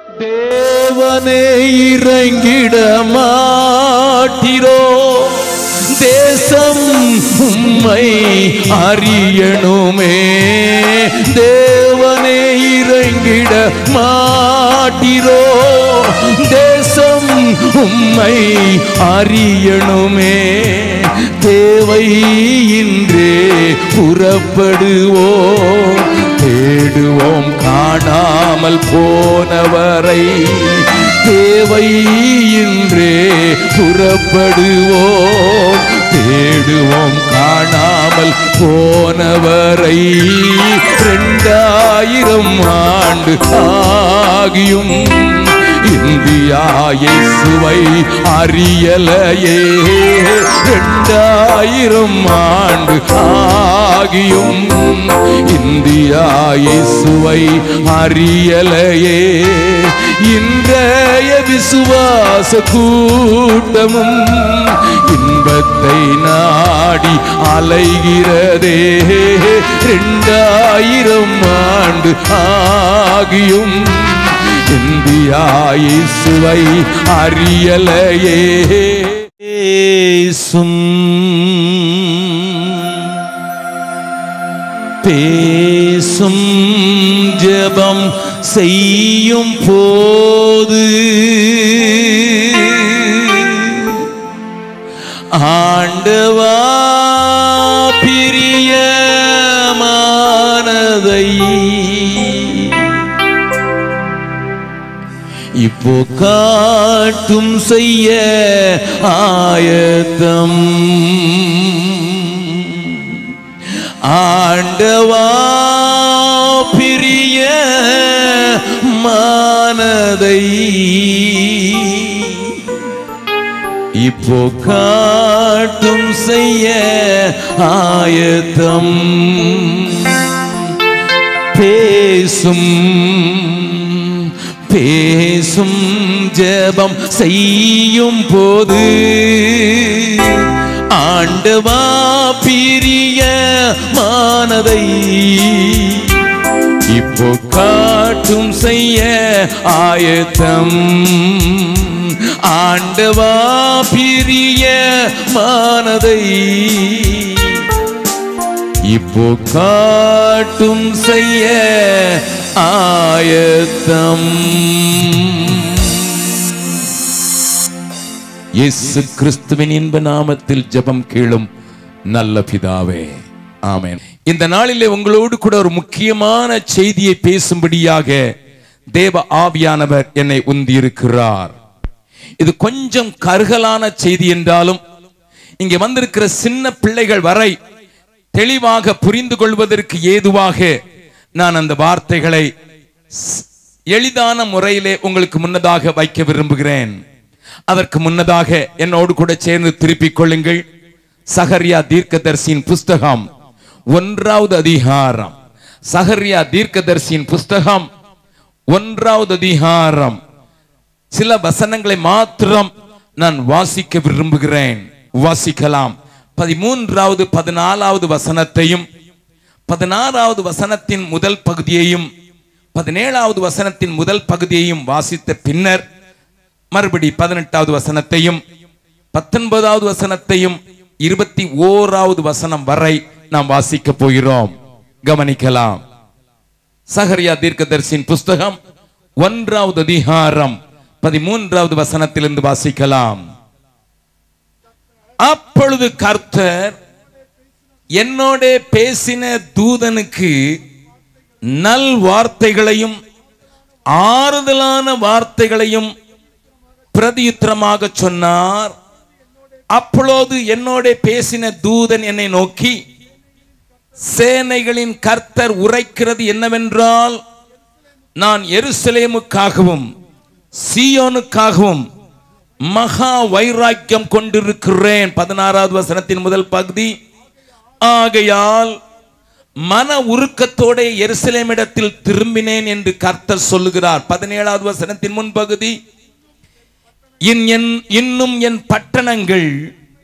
தேவனே இறங்கிட மாட்டிரோ தேசம் உம்மை அறியணுமே தேவனே இறங்கிட மாட்டிரோ தேசம் உம்மை அறியணுமே தேவை இன்றே புறப்படுவோம் தேடுவோம் காணாமல் போனவரை தேவை இன்றே புறப்படுவோம் தேடுவோம் காணாமல் போனவரை இரண்டாயிரம் ஆண்டு ஆகியும் இந்தியா இயேசுவை அறியலையே இரண்டாயிரம் ஆண்டு ஆகியும் இந்தியா இயேசுவை அறியலையே இன்றைய விசுவாச கூட்டமும் இன்பத்தை நாடி அலைகிறதே இரண்டாயிரம் ஆண்டு ஆகியும் இந்தியா இயேசுவை அறியலையே பேசும் பேசும் ஜெபம் செய்யும் போது ஆண்டவா பிரியமானதை இப்போ காட்டும் செய்ய ஆயத்தம் ஆண்டவா பிரிய மானதை இப்போ காட்டும் செய்ய ஆயத்தம் பேசும் பேசும் ஜெபம் செய்யும் போது ஆண்டவா பிரிய மானதை இப்போ காட்டும் செய்ய ஆயத்தம் ஆண்டவா பிரிய மானதை இப்போ காட்டும் செய்ய ஆயத்தம் இயேசு கிறிஸ்துவின் இன்ப நாமத்தில் ஜெபம் கேளும் நல்ல பிதாவே ஆமென் இந்த நாளிலே உங்களோடு கூட ஒரு முக்கியமான செய்தியை பேசும்படியாக தேவ ஆவியானவர் என்னை உந்தியிருக்கிறார் இது கொஞ்சம் கருகலான செய்தி என்றாலும் இங்கே வந்திருக்கிற சின்ன பிள்ளைகள் வரை தெளிவாக புரிந்து கொள்வதற்கு ஏதுவாக நான் அந்த வார்த்தைகளை ஸ்- எளிதான முறையிலே உங்களுக்கு முன்னதாக வைக்க விரும்புகிறேன் அதற்கு முன்னதாக என்னோடு கூட சேர்ந்து திருப்பிக் கொள்ளுங்கள் சகரியா தீர்க்கதரிசியின் புஸ்தகம் ஒன்றாவது அதிகாரம் சகரியா தீர்க்கதரிசியின் புஸ்தகம் ஒன்றாவது அதிகாரம் சில வசனங்களை மாத்திரம் நான் வாசிக்க விரும்புகிறேன் வாசிக்கலாம் பதிமூன்றாவது பதினாலாவது வசனத்தையும் பதினாறாவது வசனத்தின் முதல் பகுதியையும் பதினேழாவது வசனத்தின் முதல் பகுதியையும் வாசித்த பின்னர் மறுபடி பதினெட்டாவது வசனத்தையும் பத்தொன்பதாவது வசனத்தையும் இருபத்தி ஓராவது வசனம் வரை நாம் வாசிக்க போகிறோம் கவனிக்கலாம் சகரியா தீர்க்கதரிசியின் புஸ்தகம் ஒன்றாவது அதிகாரம் பதிமூன்றாவது வசனத்திலிருந்து வாசிக்கலாம் அப்பொழுது கர்த்தர் என்னோட பேசின தூதனுக்கு நல் வார்த்தைகளையும் ஆறுதலான வார்த்தைகளையும் பிரதியுத்தரமாக சொன்னார் அப்பொழுது என்னோட பேசின தூதன் என்னை நோக்கி சேனைகளின் கர்த்தர் உரைக்கிறது என்னவென்றால் நான் எருசலேமுக்காகவும் சீயோனுக்காகவும் மகா வைராக்கியம் கொண்டிருக்கிறேன் பதினாறாவது வசனத்தின் முதல் பகுதி ஆகையால் மன உருக்கத்தோட எருசலேமிடத்தில் திரும்பினேன் என்று கர்த்தர் சொல்லுகிறார் பதினேழாவது வசனத்தின் முன்பகுதி இன் என் இன்னும் என் பட்டணங்கள்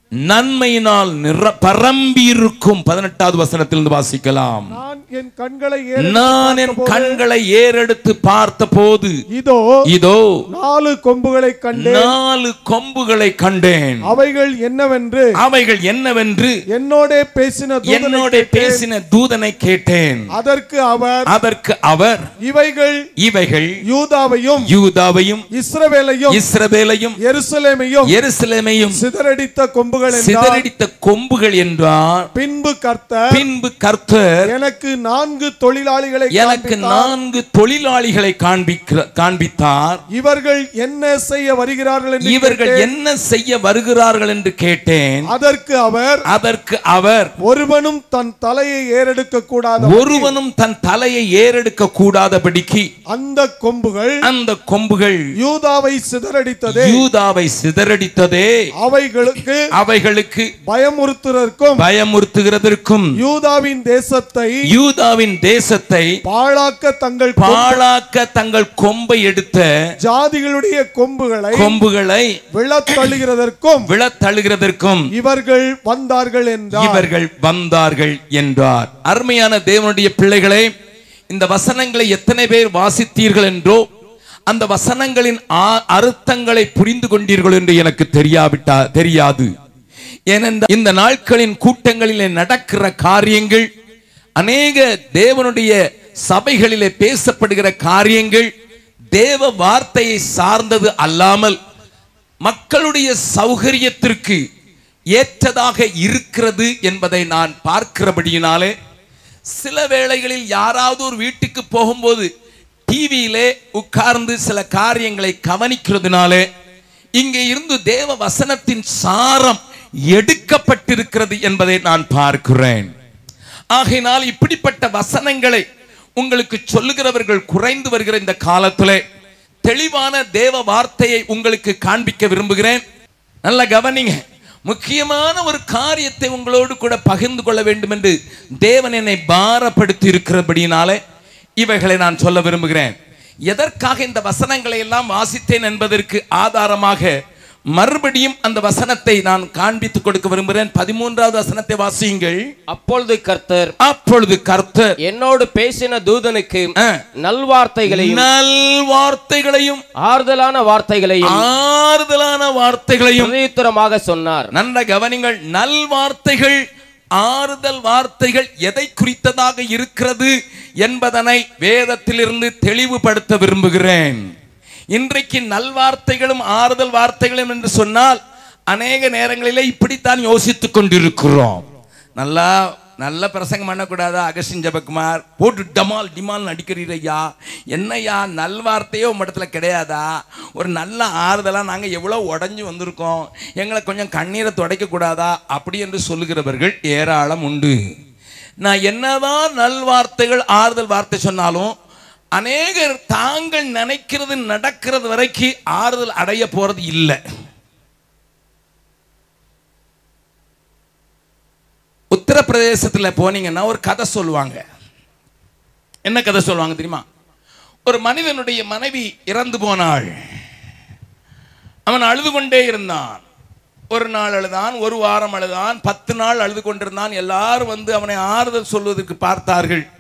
நன்மையினால் நிற பரம்பி இருக்கும் பதினெட்டாவது வசனத்திலிருந்து வாசிக்கலாம் நான் என் கண்களை ஏறெடுத்து நான் என் பார்த்தபோது, கண்களை ஏறெடுத்து பார்த்த போது இதோ இதோ நாலு கொம்புகளை கண்டு நாலு கொம்புகளை கண்டேன் அவைகள் என்னவென்று அவைகள் என்னவென்று என்னோடே பேசின தூதனை என்னோட கேட்டேன். பேசின தூதனை கேட்டேன் அதற்கு அவர் அதற்கு அவர் இவைகள் இவைகள் யூதாவையும் யூதாவையும் இஸ்ரவேலையும் இஸ்ரவேலையும் எருசலேமையும் எருசலேமையும் சிதறடித்த கொம்புகள் என்றார் சிதறடித்த கொம்புகள் என்றார் பின்பு கர்த்தர் பின்பு கர்த்தர் எனக்கு நான்கு தொழிலாளிகளை எனக்கு காண்பித்தார். நான்கு தொழிலாளிகளை காண்பிக்கிற காண்பித்தார் இவர்கள் என்ன செய்ய வருகிறார்கள் என்று இவர்கள் கேட்டேன். என்ன செய்ய வருகிறார்கள் என்று கேட்டேன் அதற்கு அவர் அதற்கு அவர் ஒருவனும் தன் தலையை ஏறெடுக்க கூடாத ஒருவனும் தன் தலையை ஏறெடுக்க கூடாதபடிக்கு அந்த கொம்புகள் அந்த கொம்புகள் யூதாவை சிதறடித்ததே யூதாவை சிதறடித்ததே அவைகளுக்கு அவைகளுக்கு பயமுறுத்துவதற்கும் பயமுறுத்துகிறதற்கும் யூதாவின் தேசத்தை யூதாவின் தேசத்தை பாழாக்க தங்கள் கொம்பு- பாழாக்க தங்கள் கொம்பை எடுத்த ஜாதிகளுடைய கொம்புகளை கொம்புகளை விழத் தள்ளுகிறதற்கும் விழத் தள்ளுகிறதற்கும் இவர்கள் வந்தார்கள் என்றார் இவர்கள் வந்தார்கள் என்றார் அருமையான தேவனுடைய பிள்ளைகளே இந்த வசனங்களை எத்தனை பேர் வாசித்தீர்கள் என்றோ அந்த வசனங்களின் ஆ- அர்த்தங்களை புரிந்து கொண்டீர்கள் என்று எனக்கு தெரியாவிட்டா தெரியாது ஏனென்றால் இந்த நாட்களின் கூட்டங்களிலே நடக்கிற காரியங்கள் அநேக தேவனுடைய சபைகளிலே பேசப்படுகிற காரியங்கள் தேவ வார்த்தையை சார்ந்தது அல்லாமல் மக்களுடைய சௌகரியத்திற்கு ஏற்றதாக இருக்கிறது என்பதை நான் பார்க்கிறபடியினாலே சில வேளைகளில் யாராவது ஒரு வீட்டுக்கு போகும்போது டிவியிலே உட்கார்ந்து சில காரியங்களை கவனிக்கிறதுனாலே இங்கே இருந்து தேவ வசனத்தின் சாரம் எடுக்கப்பட்டிருக்கிறது என்பதை நான் பார்க்கிறேன் ஆகையினால் இப்படிப்பட்ட வசனங்களை உங்களுக்கு சொல்லுகிறவர்கள் குறைந்து வருகிற இந்த காலத்திலே தெளிவான தேவ வார்த்தையை உங்களுக்கு காண்பிக்க விரும்புகிறேன் நல்ல கவனிங்க முக்கியமான ஒரு காரியத்தை உங்களோடு கூட பகிர்ந்து கொள்ள வேண்டும் என்று தேவன் என்னை பாரப்படுத்தி இருக்கிறபடியினாலே இவைகளை நான் சொல்ல விரும்புகிறேன் எதற்காக இந்த வசனங்களை எல்லாம் வாசித்தேன் என்பதற்கு ஆதாரமாக மறுபடியும் அந்த வசனத்தை நான் காண்பித்துக் கொடுக்க விரும்புகிறேன் பதிமூன்றாவது வசனத்தை வாசியுங்கள் அப்பொழுது கர்த்தர் அப்பொழுது கர்த்தர் என்னோடு பேசின தூதனுக்கு ஆ, நல்வார்த்தைகளையும் நல் வார்த்தைகளையும் ஆறுதலான வார்த்தைகளையும் ஆறுதலான வார்த்தைகளையும் பிரதியுத்தரமாக சொன்னார் நல்ல கவனிங்கள் நல் வார்த்தைகள் ஆறுதல் வார்த்தைகள் எதை குறித்ததாக இருக்கிறது என்பதனை வேதத்திலிருந்து தெளிவுபடுத்த விரும்புகிறேன் இன்றைக்கு நல்வார்த்தைகளும் ஆறுதல் வார்த்தைகளும் என்று சொன்னால் அநேக நேரங்களிலே இப்படித்தான் யோசித்துக் கொண்டிருக்கிறோம் நல்லா நல்ல பிரசங்கம் பண்ணக்கூடாதா அகஸ்டின் ஜபக்குமார் போட்டு டமால் டிமால் நடிக்கிறீரையா என்னய்யா நல்வார்த்தையோ உம்மிடத்துல கிடையாதா ஒரு நல்ல ஆறுதலாக நாங்கள் எவ்வளோ உடஞ்சி வந்திருக்கோம் எங்களை கொஞ்சம் கண்ணீரை துடைக்க கூடாதா அப்படி என்று சொல்லுகிறவர்கள் ஏராளம் உண்டு நான் என்னதான் நல்வார்த்தைகள் ஆறுதல் வார்த்தை சொன்னாலும் அநேகர் தாங்கள் நினைக்கிறது நடக்கிறது வரைக்கும் ஆறுதல் அடைய போறது இல்லை உத்தரப்பிரதேசத்தில் போனீங்கன்னா ஒரு கதை சொல்லுவாங்க என்ன கதை சொல்லுவாங்க தெரியுமா ஒரு மனிதனுடைய மனைவி இறந்து போனாள் அவன் அழுது கொண்டே இருந்தான் ஒரு நாள் அழுதான் ஒரு வாரம் அழுதான் பத்து நாள் அழுது கொண்டிருந்தான் எல்லாரும் வந்து அவனை ஆறுதல் சொல்வதற்கு பார்த்தார்கள்